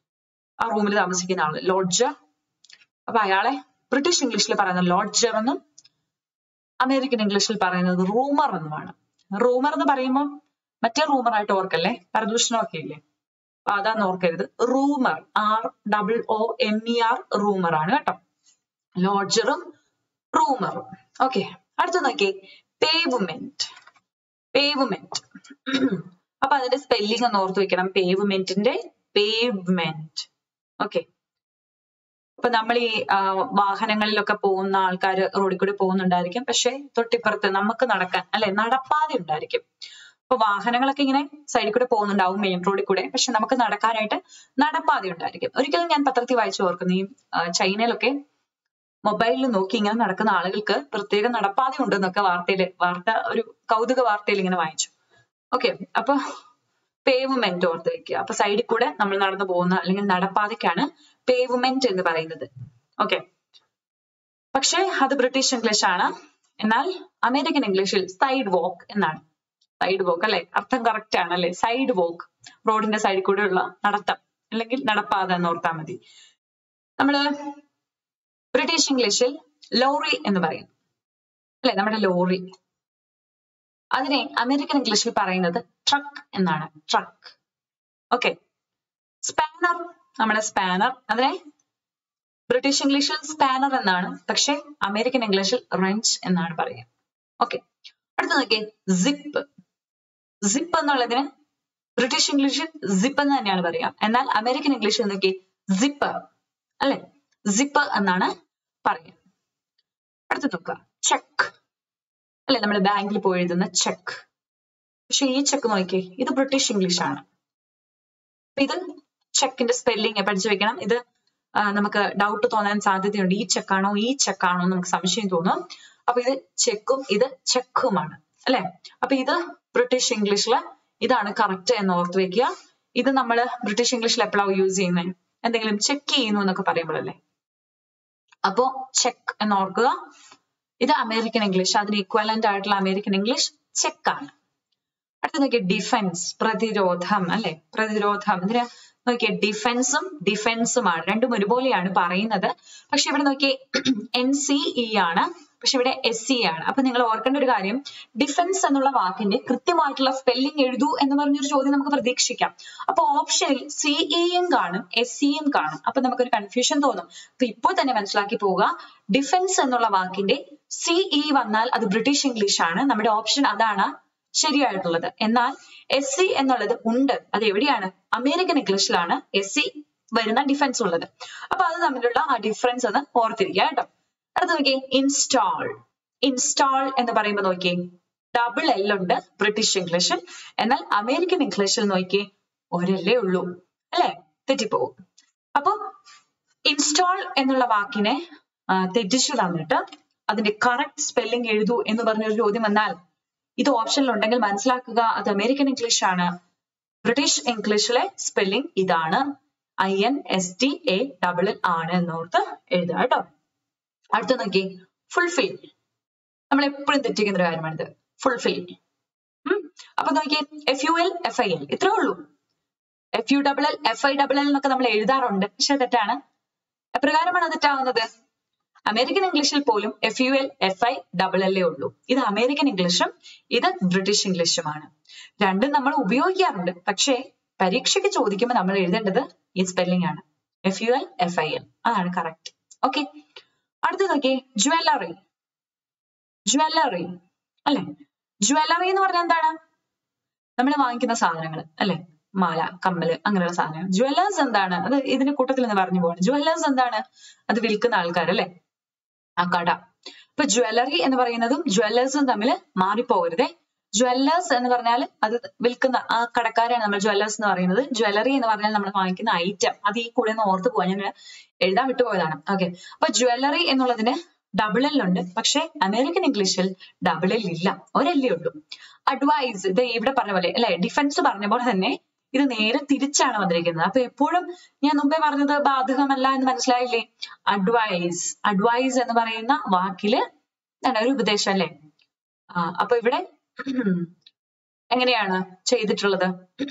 S1: ആ റൂമിൽ താമസിക്കുന്ന ആള് ലോഡ്ജർ അപ്പൊ അയാളെ ബ്രിട്ടീഷ് ഇംഗ്ലീഷിൽ പറയുന്ന ലോഡ്ജർ എന്നും അമേരിക്കൻ ഇംഗ്ലീഷിൽ പറയുന്നത് റൂമർ എന്നുമാണ് റൂമർ എന്ന് പറയുമ്പോൾ മറ്റേ റൂമർ ആയിട്ട് ഓർക്കല്ലേ പരദൂഷണമൊക്കെ ഇല്ലേ അപ്പൊ അതാന്ന് ഓർക്കരുത് rumour R double O M E R rumour ആണ് കേട്ടോ ലോഡ്ജറും റൂമറും ഓക്കെ അടുത്ത നോക്കിയേ പേവ്മെന്റ് പേവ്മെന്റ് അപ്പൊ അതിന്റെ സ്പെല്ലിംഗ് ഒന്ന് ഓർത്ത് വെക്കണം പേവ്മെന്റിന്റെ പേവ്മെന്റ് ഓക്കെ ഇപ്പൊ നമ്മൾ ഈ ആ, വാഹനങ്ങളിലൊക്കെ പോകുന്ന ആൾക്കാർ റോഡിൽ കൂടി പോകുന്നുണ്ടായിരിക്കും പക്ഷെ തൊട്ടിപ്പുറത്ത് നമുക്ക് നടക്കാൻ അല്ലെ നടപ്പാതെ ഉണ്ടായിരിക്കും അപ്പൊ വാഹനങ്ങളൊക്കെ ഇങ്ങനെ സൈഡിൽ കൂടെ പോകുന്നുണ്ടാവും മെയിൻ റോഡിൽ കൂടെ പക്ഷെ നമുക്ക് നടക്കാനായിട്ട് നടപ്പാതെ ഉണ്ടായിരിക്കും ഒരിക്കലും ഞാൻ പത്രത്തിൽ വായിച്ചു ഓർക്കുന്നു ഈ ആ, ചൈനയിലൊക്കെ മൊബൈലിൽ നോക്കി ഇങ്ങനെ നടക്കുന്ന ആളുകൾക്ക് പ്രത്യേക നടപ്പാതെ ഉണ്ടെന്നൊക്കെ വാർത്തയില് വാർത്ത ഒരു കൗതുക വാർത്തയിൽ ഇങ്ങനെ വായിച്ചു ഓക്കെ അപ്പൊ പേവ്മെന്റ് ഓർത്ത് വെക്കുക അപ്പൊ സൈഡിൽ കൂടെ നമ്മൾ നടന്നു പോകുന്ന അല്ലെങ്കിൽ നടപ്പാതയ്ക്കാണ് പേവ്മെന്റ് എന്ന് പറയുന്നത് ഓക്കെ പക്ഷേ അത് ബ്രിട്ടീഷ് ഇംഗ്ലീഷ് ആണ് എന്നാൽ അമേരിക്കൻ ഇംഗ്ലീഷിൽ സൈഡ് വോക്ക് എന്നാണ് സൈഡ് വോക്ക് അല്ലെ അർത്ഥം കറക്റ്റ് ആണ് അല്ലെ സൈഡ് വോക്ക് റോഡിന്റെ സൈഡിൽ കൂടെയുള്ള നടത്തം അല്ലെങ്കിൽ നടപ്പാത എന്ന് ഓർത്താൽ മതി നമ്മള് ബ്രിട്ടീഷ് ഇംഗ്ലീഷിൽ ലോറി എന്ന് പറയും അല്ലെ നമ്മുടെ ലോറി അതിനെ അമേരിക്കൻ ഇംഗ്ലീഷിൽ പറയുന്നത് ട്രക്ക് എന്നാണ് ട്രക്ക് ഓക്കെ സ്പാനർ നമ്മുടെ സ്പാനർ അതിനെ ബ്രിട്ടീഷ് ഇംഗ്ലീഷിൽ സ്പാനർ എന്നാണ് പക്ഷെ അമേരിക്കൻ ഇംഗ്ലീഷിൽ റെഞ്ച് എന്നാണ് പറയുക ഓക്കെ അടുത്ത നോക്കിയേ സിപ്പ് സിപ്പ് എന്നുള്ളതിന് ബ്രിട്ടീഷ് ഇംഗ്ലീഷിൽ സിപ്പ് എന്ന് തന്നെയാണ് പറയുക എന്നാൽ അമേരിക്കൻ ഇംഗ്ലീഷിൽ നോക്കി സിപ്പ് അല്ലെ സിപ്പ് എന്നാണ് പറയുക അടുത്ത നോക്കുക ചെക്ക് അല്ലെ നമ്മൾ ബാങ്കിൽ പോയി എഴുതുന്ന ചെക്ക് പക്ഷെ ഈ ചെക്ക് നോക്കിയേ ഇത് ബ്രിട്ടീഷ് ഇംഗ്ലീഷ് ആണ് അപ്പൊ ഇത് ചെക്കിന്റെ സ്പെല്ലിംഗ് പഠിച്ചു വെക്കണം ഇത് ആ, നമുക്ക് ഡൗട്ട് തോന്നാൻ സാധ്യതയുണ്ട് ഈ ചെക്കാണോ ഈ ചെക്കാണോ എന്ന് നമുക്ക് സംശയം തോന്നും അപ്പൊ ഇത് ചെക്കും ഇത് ചെക്കുമാണ് അല്ലെ അപ്പൊ ഇത് ബ്രിട്ടീഷ് ഇംഗ്ലീഷില് ഇതാണ് കറക്റ്റ് എന്ന് ഓർത്ത് വെക്കുക ഇത് നമ്മൾ ബ്രിട്ടീഷ് ഇംഗ്ലീഷിൽ എപ്പോഴാണ് യൂസ് ചെയ്യുന്നത് എന്തെങ്കിലും ചെക്ക് ചെയ്യുന്നു എന്നൊക്കെ പറയുമ്പോഴല്ലേ അപ്പോ ചെക്ക് എന്ന് ഓർക്കുക ഇത് അമേരിക്കൻ ഇംഗ്ലീഷ് അതിന് ഇക്വലന്റ് ആയിട്ടുള്ള അമേരിക്കൻ ഇംഗ്ലീഷ് ചെക്കാണ് അടുത്ത നോക്കിയ ഡിഫൻസ് പ്രതിരോധം അല്ലെ പ്രതിരോധം ഇതിന് നോക്കിയ ഡിഫൻസും ഡിഫൻസുമാണ് രണ്ടും ഒരുപോലെയാണ് പറയുന്നത് പക്ഷെ ഇവിടെ നോക്കിയേ എൻ സി ഇ ആണ് പക്ഷെ ഇവിടെ എസ് സി ആണ് അപ്പൊ നിങ്ങൾ ഓർക്കേണ്ട ഒരു കാര്യം ഡിഫൻസ് എന്നുള്ള വാക്കിന്റെ കൃത്യമായിട്ടുള്ള സ്പെല്ലിംഗ് എഴുതൂ എന്ന് പറഞ്ഞൊരു ചോദ്യം നമുക്ക് പ്രതീക്ഷിക്കാം അപ്പൊ ഓപ്ഷനിൽ സിഇയും കാണും എസ് സിയും കാണും അപ്പൊ നമുക്കൊരു കൺഫ്യൂഷൻ തോന്നും അപ്പൊ ഇപ്പോൾ തന്നെ മനസ്സിലാക്കി പോവുക ഡിഫൻസ് എന്നുള്ള വാക്കിന്റെ സിഇ വന്നാൽ അത് ബ്രിട്ടീഷ് ഇംഗ്ലീഷ് ആണ് നമ്മുടെ ഓപ്ഷൻ അതാണ് ശരിയായിട്ടുള്ളത് എന്നാൽ എസ് സി എന്നുള്ളത് ഉണ്ട് അത് എവിടെയാണ് അമേരിക്കൻ ഇംഗ്ലീഷിലാണ് എസ് സി വരുന്ന ഡിഫൻസ് ഉള്ളത് അപ്പൊ അത് തമ്മിലുള്ള ആ ഡിഫറൻസ് ഒന്ന് ഓർത്തിരിക്കുക കേട്ടോ അടുത്ത നോക്കിയേ ഇൻസ്റ്റാൾ ഇൻസ്റ്റാൾ എന്ന് പറയുമ്പോൾ നോക്കിയേ ഡബിൾ എൽ ഉണ്ട് ബ്രിട്ടീഷ് ഇംഗ്ലീഷിൽ എന്നാൽ അമേരിക്കൻ ഇംഗ്ലീഷിൽ നോക്കിയേ ഒരല്ലേ ഉള്ളൂ അല്ലെ തെറ്റിപ്പോകും അപ്പൊ ഇൻസ്റ്റാൾ എന്നുള്ള വാക്കിനെ ആ, തെറ്റിച്ചു തന്നിട്ട് അതിന്റെ കറക്റ്റ് സ്പെല്ലിംഗ് എഴുതൂ എന്ന് പറഞ്ഞൊരു ചോദ്യം വന്നാൽ ഇത് ഓപ്ഷനിൽ ഉണ്ടെങ്കിൽ മനസ്സിലാക്കുക അത് അമേരിക്കൻ ഇംഗ്ലീഷ് ആണ് ബ്രിട്ടീഷ് ഇംഗ്ലീഷിലെ സ്പെല്ലിംഗ് ഇതാണ് I N S T A double L ആണ് എന്നോർത്ത് എഴുതുക കേട്ടോ അടുത്ത നോക്കി ഫുൾഫിൽ നമ്മൾ എപ്പോഴും തെറ്റിക്കുന്ന ഒരു കാര്യമാണിത് ഫുൾഫിൽ അപ്പൊ നോക്കിയേ F U L F I L ഇത്രേ ഉള്ളൂ F U double L F I double L എന്നൊക്കെ നമ്മൾ എഴുതാറുണ്ട് പക്ഷെ തെറ്റാണ് എപ്രകാരമാണ് അത് തെറ്റാവുന്നത് അമേരിക്കൻ ഇംഗ്ലീഷിൽ പോലും F U L F I double എല്ലേ ഉള്ളൂ ഇത് അമേരിക്കൻ ഇംഗ്ലീഷും ഇത് ബ്രിട്ടീഷ് ഇംഗ്ലീഷുമാണ് രണ്ടും നമ്മൾ ഉപയോഗിക്കാറുണ്ട് പക്ഷേ പരീക്ഷയ്ക്ക് ചോദിക്കുമ്പോൾ നമ്മൾ എഴുതേണ്ടത് ഈ സ്പെല്ലിംഗ് ആണ് F U L F I L അതാണ് കറക്റ്റ് ഓക്കെ അടുത്ത് നോക്കിയേ ജ്വല്ലറി ജ്വല്ലറി അല്ലെ ജ്വല്ലറി എന്ന് പറഞ്ഞാൽ എന്താണ് നമ്മൾ വാങ്ങിക്കുന്ന സാധനങ്ങൾ അല്ലെ മാല കമ്മല് അങ്ങനെയുള്ള സാധനങ്ങൾ ജ്വല്ലേഴ്സ് എന്താണ് അത് ഇതിന്റെ കൂട്ടത്തിൽ നിന്ന് പറഞ്ഞു പോവാണ് ജ്വല്ലേഴ്സ് എന്താണ് അത് വിൽക്കുന്ന ആൾക്കാർ അല്ലെ ആ കട ഇപ്പൊ ജ്വല്ലറി എന്ന് പറയുന്നതും ജ്വല്ലേഴ്സും തമ്മിൽ മാറിപ്പോകരുതേ ജ്വല്ലേഴ്സ് എന്ന് പറഞ്ഞാൽ അത് വിൽക്കുന്ന ആ കടക്കാരാണ് നമ്മൾ ജ്വല്ലേഴ്സ് എന്ന് പറയുന്നത് ജ്വല്ലറി എന്ന് പറഞ്ഞാൽ നമ്മൾ വാങ്ങിക്കുന്ന ഐറ്റം അത് ഈ കൂടെ ഒന്ന് ഓർത്ത് പോവാൻ ഞാൻ എഴുതാൻ വിട്ടുപോയതാണ് ഓക്കെ അപ്പൊ ജ്വല്ലറി എന്നുള്ളതിന് ഡബിൾ എൽ ഉണ്ട് പക്ഷെ അമേരിക്കൻ ഇംഗ്ലീഷിൽ ഡബിൾ എൽ ഇല്ല ഒരല്ലേ ഉള്ളൂ അഡ്വൈസ് ഇത് ഇവിടെ പറഞ്ഞ പോലെ അല്ലെ ഡിഫൻസ് പറഞ്ഞ പോലെ തന്നെ ഇത് നേരെ തിരിച്ചാണ് വന്നിരിക്കുന്നത് അപ്പൊ എപ്പോഴും ഞാൻ മുമ്പേ പറഞ്ഞത് ബാധകമല്ല എന്ന് മനസ്സിലായില്ലേ അഡ്വൈസ് അഡ്വൈസ് എന്ന് പറയുന്ന വാക്കില് എന്താണ് ഒരു ഉപദേശം അല്ലേ ആ അപ്പൊ ഇവിടെ എങ്ങനെയാണ് ചെയ്തിട്ടുള്ളത്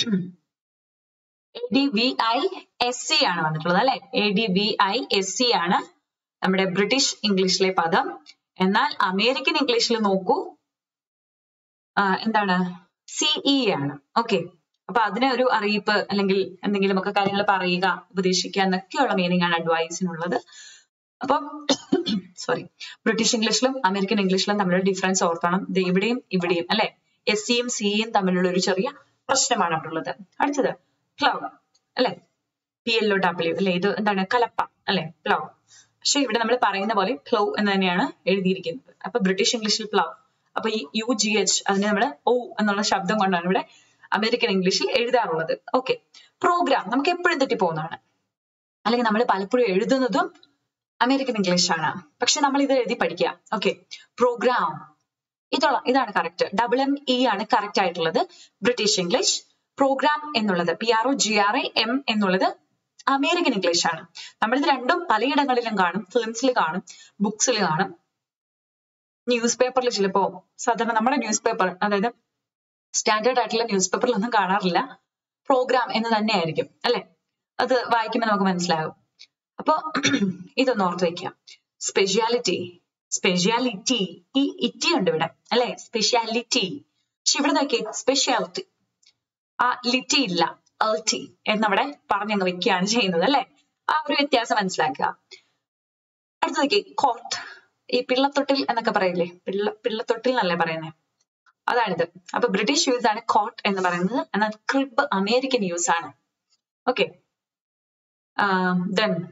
S1: A D V I S C ആണ് വന്നിട്ടുള്ളത് അല്ലെ A D V I S C ആണ് നമ്മുടെ ബ്രിട്ടീഷ് ഇംഗ്ലീഷിലെ പദം എന്നാൽ അമേരിക്കൻ ഇംഗ്ലീഷിൽ നോക്കൂ ആ, എന്താണ് സിഇ ആണ് ഓക്കെ അപ്പൊ അതിന് ഒരു അറിയിപ്പ് അല്ലെങ്കിൽ എന്തെങ്കിലുമൊക്കെ കാര്യങ്ങൾ പറയുക ഉപദേശിക്കുക എന്നൊക്കെയുള്ള മീനിങ് ആണ് അഡ്വൈസിനുള്ളത് അപ്പം സോറി ബ്രിട്ടീഷ് ഇംഗ്ലീഷിലും അമേരിക്കൻ ഇംഗ്ലീഷിലും തമ്മിലുള്ള ഡിഫറൻസ് ഓർക്കണം ഇത് ഇവിടെയും ഇവിടെയും അല്ലെ എസ് സിയും സിയും തമ്മിലുള്ള ഒരു ചെറിയ പ്രശ്നമാണ് അവിടെ ഉള്ളത് അടുത്തത് പ്ലവ് അല്ലെ പി എൽ ഒ ഡബ്ല്യു അല്ലെ ഇത് എന്താണ് കലപ്പ അല്ലെ പ്ലവ് പക്ഷെ ഇവിടെ നമ്മൾ പറയുന്ന പോലെ പ്ലവ് എന്ന് തന്നെയാണ് എഴുതിയിരിക്കുന്നത് അപ്പൊ ബ്രിട്ടീഷ് ഇംഗ്ലീഷിൽ പ്ലവ് അപ്പൊ ഈ യു ജി എച്ച് അതിനെ നമ്മൾ ഓ എന്നുള്ള ശബ്ദം കൊണ്ടാണ് ഇവിടെ അമേരിക്കൻ ഇംഗ്ലീഷിൽ എഴുതാറുള്ളത് ഓക്കെ പ്രോഗ്രാം നമുക്ക് എപ്പോഴും തെറ്റിപ്പോകുന്നതാണ് അല്ലെങ്കിൽ നമ്മൾ പലപ്പോഴും എഴുതുന്നതും അമേരിക്കൻ ഇംഗ്ലീഷ് ആണ് പക്ഷെ നമ്മൾ ഇത് എഴുതി പഠിക്കുക ഓക്കെ പ്രോഗ്രാം ഇതുള്ള ഇതാണ് കറക്റ്റ് ഡബിൾ എം ഇ ആണ് കറക്റ്റ് ആയിട്ടുള്ളത് ബ്രിട്ടീഷ് ഇംഗ്ലീഷ് പ്രോഗ്രാം എന്നുള്ളത് P R O G R A M എന്നുള്ളത് അമേരിക്കൻ ഇംഗ്ലീഷ് ആണ് നമ്മളിത് രണ്ടും പലയിടങ്ങളിലും കാണും ഫിലിംസിൽ കാണും ബുക്സിൽ കാണും ന്യൂസ് പേപ്പറിൽ ചിലപ്പോ സാധാരണ നമ്മുടെ ന്യൂസ് പേപ്പർ അതായത് സ്റ്റാൻഡേർഡ് ആയിട്ടുള്ള ന്യൂസ് പേപ്പറിലൊന്നും കാണാറില്ല പ്രോഗ്രാം എന്ന് തന്നെയായിരിക്കും അല്ലെ അത് വായിക്കുമ്പോൾ നമുക്ക് മനസ്സിലാകും അപ്പൊ ഇതൊന്ന് ഓർത്ത് വെക്കാം സ്പെഷ്യാലിറ്റി സ്പെഷ്യാലിറ്റി ഈ ഇറ്റി ഉണ്ട് ഇവിടെ അല്ലെ സ്പെഷ്യാലിറ്റി പക്ഷെ ഇവിടെ നോക്കിയേ സ്പെഷ്യാലിറ്റി ആ ലിറ്റി ഇല്ല എൽറ്റി എന്നവിടെ പറഞ്ഞങ്ങ് വെക്കുകയാണ് ചെയ്യുന്നത് അല്ലെ ആ ഒരു വ്യത്യാസം മനസ്സിലാക്കുക അടുത്ത നോക്കി കോട്ട് ഈ പിള്ളത്തൊട്ടിൽ എന്നൊക്കെ പറയില്ലേ പിള്ള പിള്ളത്തൊട്ടിൽ എന്നല്ലേ പറയുന്നത് അതാണിത് അപ്പൊ ബ്രിട്ടീഷ് യൂസ് ആണ് കോട്ട് എന്ന് പറയുന്നത് എന്നാൽ ക്രിബ് അമേരിക്കൻ യൂസ് ആണ് ഓക്കെ ദെൻ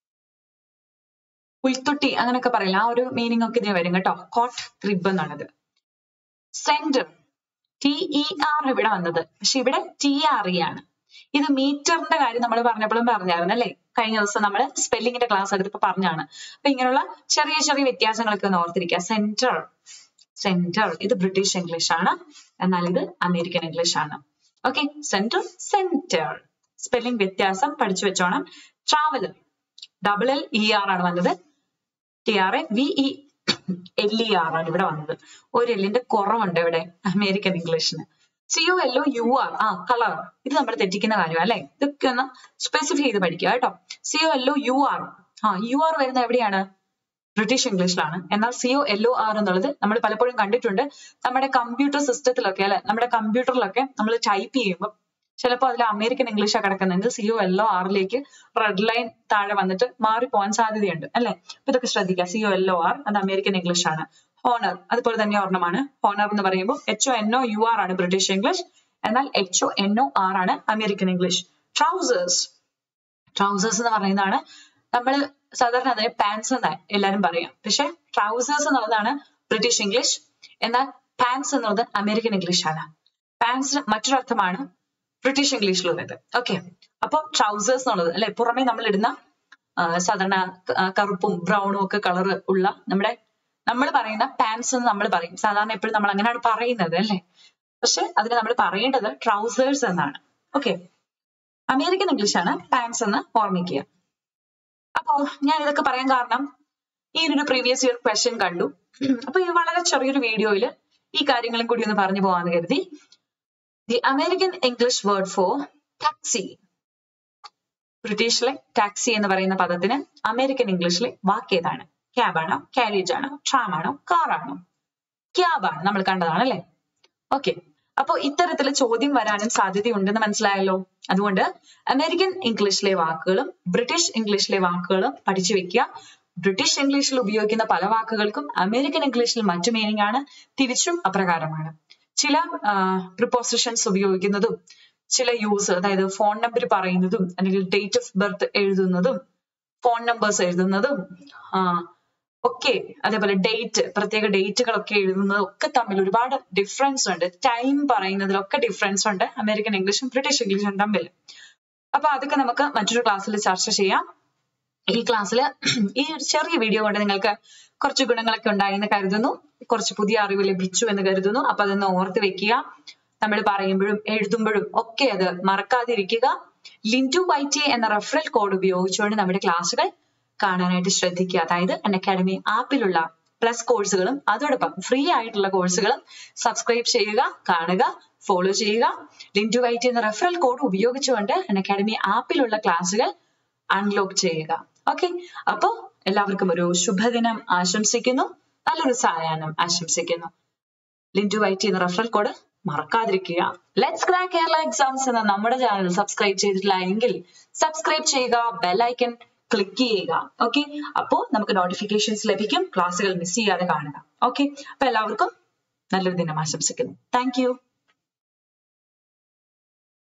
S1: പുൽത്തൊട്ടി അങ്ങനെയൊക്കെ പറയില്ല ആ ഒരു മീനിങ് ഒക്കെ ഇതിന് വരും കേട്ടോ കോട്ട് ക്രിബ് എന്നുള്ളത് സെന്റർ ടി ഇ ആർ ഇവിടെ വന്നത് പക്ഷെ ഇവിടെ ടി ആർ ഇ ആണ് ഇത് മീറ്ററിന്റെ കാര്യം നമ്മൾ പറഞ്ഞപ്പോഴും പറഞ്ഞായിരുന്നു അല്ലേ കഴിഞ്ഞ ദിവസം നമ്മൾ സ്പെല്ലിങ്ങിന്റെ ക്ലാസ് എടുത്തപ്പോ പറഞ്ഞാണ് അപ്പൊ ഇങ്ങനെയുള്ള ചെറിയ ചെറിയ വ്യത്യാസങ്ങളൊക്കെ ഒന്ന് ഓർത്തിരിക്കുക സെന്റർ സെന്റർ ഇത് ബ്രിട്ടീഷ് ഇംഗ്ലീഷ് ആണ് എന്നാൽ ഇത് അമേരിക്കൻ ഇംഗ്ലീഷ് ആണ് ഓക്കെ സെന്റർ സെന്റർ സ്പെല്ലിംഗ് വ്യത്യാസം പഠിച്ചു വെച്ചോണം traveller double L E R ആണ് വന്നത് T R A V E L E R ആണ് ഇവിടെ വന്നത് ഒരു എല്ലിന്റെ കുറവുണ്ട് ഇവിടെ അമേരിക്കൻ ഇംഗ്ലീഷിന് സിഒ എല്ലോ യു ആർ ആ കളർ ഇത് നമ്മൾ തെറ്റിക്കുന്ന കാര്യം അല്ലെ ഇതൊക്കെ ഒന്ന് സ്പെസിഫൈ ചെയ്ത് പഠിക്കുക കേട്ടോ C O L O U R U R വരുന്നത് എവിടെയാണ് ബ്രിട്ടീഷ് ഇംഗ്ലീഷിലാണ് എന്നാൽ സിഒ എല്ലോ ആർ എന്നുള്ളത് നമ്മൾ പലപ്പോഴും കണ്ടിട്ടുണ്ട് നമ്മുടെ കമ്പ്യൂട്ടർ സിസ്റ്റത്തിലൊക്കെ അല്ലെ നമ്മുടെ കമ്പ്യൂട്ടറിലൊക്കെ നമ്മൾ ടൈപ്പ് ചെയ്യുമ്പോൾ ചിലപ്പോൾ അതിൽ അമേരിക്കൻ ഇംഗ്ലീഷാണ് കിടക്കുന്നെങ്കിൽ സിഒ എല്ലോ ആറിലേക്ക് റെഡ് ലൈൻ താഴെ വന്നിട്ട് മാറിപ്പോവാൻ സാധ്യതയുണ്ട് അല്ലെ അപ്പൊ ഇതൊക്കെ ശ്രദ്ധിക്കുക സിഒ എല്ലോ ആർ അത് അമേരിക്കൻ ഇംഗ്ലീഷ് ആണ് ഹോണർ അതുപോലെ തന്നെ ഒരെണ്ണമാണ് ഹോണർ എന്ന് പറയുമ്പോൾ H O N O U R ആണ് ബ്രിട്ടീഷ് ഇംഗ്ലീഷ് എന്നാൽ H O N O R ആണ് അമേരിക്കൻ ഇംഗ്ലീഷ് ട്രൗസേഴ്സ് ട്രൗസേഴ്സ് എന്ന് പറയുന്നതാണ് നമ്മൾ സാധാരണ അതിനെ പാൻസ് എന്ന് എല്ലാരും പറയാം പക്ഷെ ട്രൗസേഴ്സ് എന്നുള്ളതാണ് ബ്രിട്ടീഷ് ഇംഗ്ലീഷ് എന്നാൽ പാൻസ് എന്നുള്ളത് അമേരിക്കൻ ഇംഗ്ലീഷ് ആണ് പാൻസിന് മറ്റൊരർത്ഥമാണ് ബ്രിട്ടീഷ് ഇംഗ്ലീഷിലുള്ളത് ഓക്കെ അപ്പൊ ട്രൗസേഴ്സ് എന്നുള്ളത് അല്ലെ പുറമെ നമ്മൾ ഇടുന്ന സാധാരണ കറുപ്പും ബ്രൗണും ഒക്കെ കളർ ഉള്ള നമ്മുടെ നമ്മൾ പറയുന്ന പാൻസ് എന്ന് നമ്മൾ പറയും സാധാരണ എപ്പോഴും നമ്മൾ അങ്ങനെയാണ് പറയുന്നത് അല്ലെ പക്ഷെ അതിന് നമ്മൾ പറയേണ്ടത് ട്രൗസേഴ്സ് എന്നാണ് ഓക്കെ അമേരിക്കൻ ഇംഗ്ലീഷ് ആണ് പാൻസ് എന്ന് ഓർമ്മിക്കുക അപ്പോ ഞാൻ ഇതൊക്കെ പറയാൻ കാരണം ഈ ഒരു പ്രീവിയസ് ഇയർ ക്വസ്റ്റ്യൻ കണ്ടു അപ്പൊ ഈ വളരെ ചെറിയൊരു വീഡിയോയിൽ ഈ കാര്യങ്ങളും കൂടി ഒന്ന് പറഞ്ഞു പോവാന്ന് കരുതി the American English word for taxi ബ്രിട്ടീഷിലെ ടാക്സി എന്ന് പറയുന്ന പദത്തിന് അമേരിക്കൻ ഇംഗ്ലീഷിലെ വാക്ക് ഏതാണ് ക്യാബ് ആണോ കാരേജ് ആണോ ട്രാം ആണോ കാർ ആണോ ക്യാബ് ആണ് നമ്മൾ കണ്ടതാണ് അല്ലെ ഓക്കെ അപ്പോ ഇത്തരത്തിൽ ചോദ്യം വരാനും സാധ്യതയുണ്ടെന്ന് മനസ്സിലായല്ലോ അതുകൊണ്ട് അമേരിക്കൻ ഇംഗ്ലീഷിലെ വാക്കുകളും ബ്രിട്ടീഷ് ഇംഗ്ലീഷിലെ വാക്കുകളും പഠിച്ചു വെക്കുക ബ്രിട്ടീഷ് ഇംഗ്ലീഷിൽ ഉപയോഗിക്കുന്ന പല വാക്കുകൾക്കും അമേരിക്കൻ ഇംഗ്ലീഷിൽ മറ്റു മീനിങ് ആണ് തിരിച്ചും അപ്രകാരമാണ് ചില പ്രിപ്പോസിഷൻസ് ഉപയോഗിക്കുന്നതും ചില യൂസ് അതായത് ഫോൺ നമ്പർ പറയുന്നതും അല്ലെങ്കിൽ ഡേറ്റ് ഓഫ് ബർത്ത് എഴുതുന്നതും ഫോൺ നമ്പേഴ്സ് എഴുതുന്നതും ഒക്കെ അതേപോലെ ഡേറ്റ് പ്രത്യേക ഡേറ്റുകളൊക്കെ എഴുതുന്നതും ഒക്കെ തമ്മിൽ ഒരുപാട് ഡിഫറൻസ് ഉണ്ട് ടൈം പറയുന്നതിലൊക്കെ ഡിഫറൻസ് ഉണ്ട് അമേരിക്കൻ ഇംഗ്ലീഷും ബ്രിട്ടീഷ് ഇംഗ്ലീഷും തമ്മിൽ അപ്പൊ അതൊക്കെ നമുക്ക് മറ്റൊരു ക്ലാസ്സിൽ ചർച്ച ചെയ്യാം ഈ ക്ലാസ്സിൽ ഈ ഒരു ചെറിയ വീഡിയോ കൊണ്ട് നിങ്ങൾക്ക് കുറച്ച് ഗുണങ്ങളൊക്കെ ഉണ്ടായി എന്ന് കരുതുന്നു കുറച്ച് പുതിയ അറിവ് ലഭിച്ചു എന്ന് കരുതുന്നു അപ്പൊ അതൊന്ന് ഓർത്ത് വെക്കുക നമ്മൾ പറയുമ്പോഴും എഴുതുമ്പോഴും ഒക്കെ അത് മറക്കാതിരിക്കുക ലിൻഡു വൈറ്റി എന്ന റെഫറൽ കോഡ് ഉപയോഗിച്ചുകൊണ്ട് നമ്മുടെ ക്ലാസ്സുകൾ കാണാനായിട്ട് ശ്രദ്ധിക്കുക അതായത് അൺ അക്കാഡമി ആപ്പിലുള്ള പ്ലസ് കോഴ്സുകളും അതോടൊപ്പം ഫ്രീ ആയിട്ടുള്ള കോഴ്സുകളും സബ്സ്ക്രൈബ് ചെയ്യുക കാണുക ഫോളോ ചെയ്യുക ലിൻഡു വൈറ്റി എന്ന റെഫറൽ കോഡ് ഉപയോഗിച്ചുകൊണ്ട് അൺ അക്കാഡമി ആപ്പിലുള്ള ക്ലാസ്സുകൾ അൺലോക്ക് ചെയ്യുക ഓക്കെ അപ്പോ എല്ലാവർക്കും ഒരു ശുഭദിനം ആശംസിക്കുന്നു നല്ലൊരു സായാഹ്നം ആശംസിക്കുന്നു ലിൻഡു വൈറ്റി എന്ന റെഫറൽ കോഡ് മറക്കാതിരിക്കുക ലെറ്റ്സ് ക്രാക്ക് കേരള എക്സാംസ് എന്ന നമ്മുടെ ചാനൽ സബ്സ്ക്രൈബ് ചെയ്തിട്ടില്ല എങ്കിൽ സബ്സ്ക്രൈബ് ചെയ്യുക ബെല്ലൈക്കൺ ക്ലിക്ക് ചെയ്യുക ഓക്കെ അപ്പോ നമുക്ക് നോട്ടിഫിക്കേഷൻസ് ലഭിക്കും ക്ലാസ്സുകൾ മിസ് ചെയ്യാതെ കാണുക ഓക്കെ അപ്പൊ എല്ലാവർക്കും നല്ലൊരു ദിനം ആശംസിക്കുന്നു താങ്ക്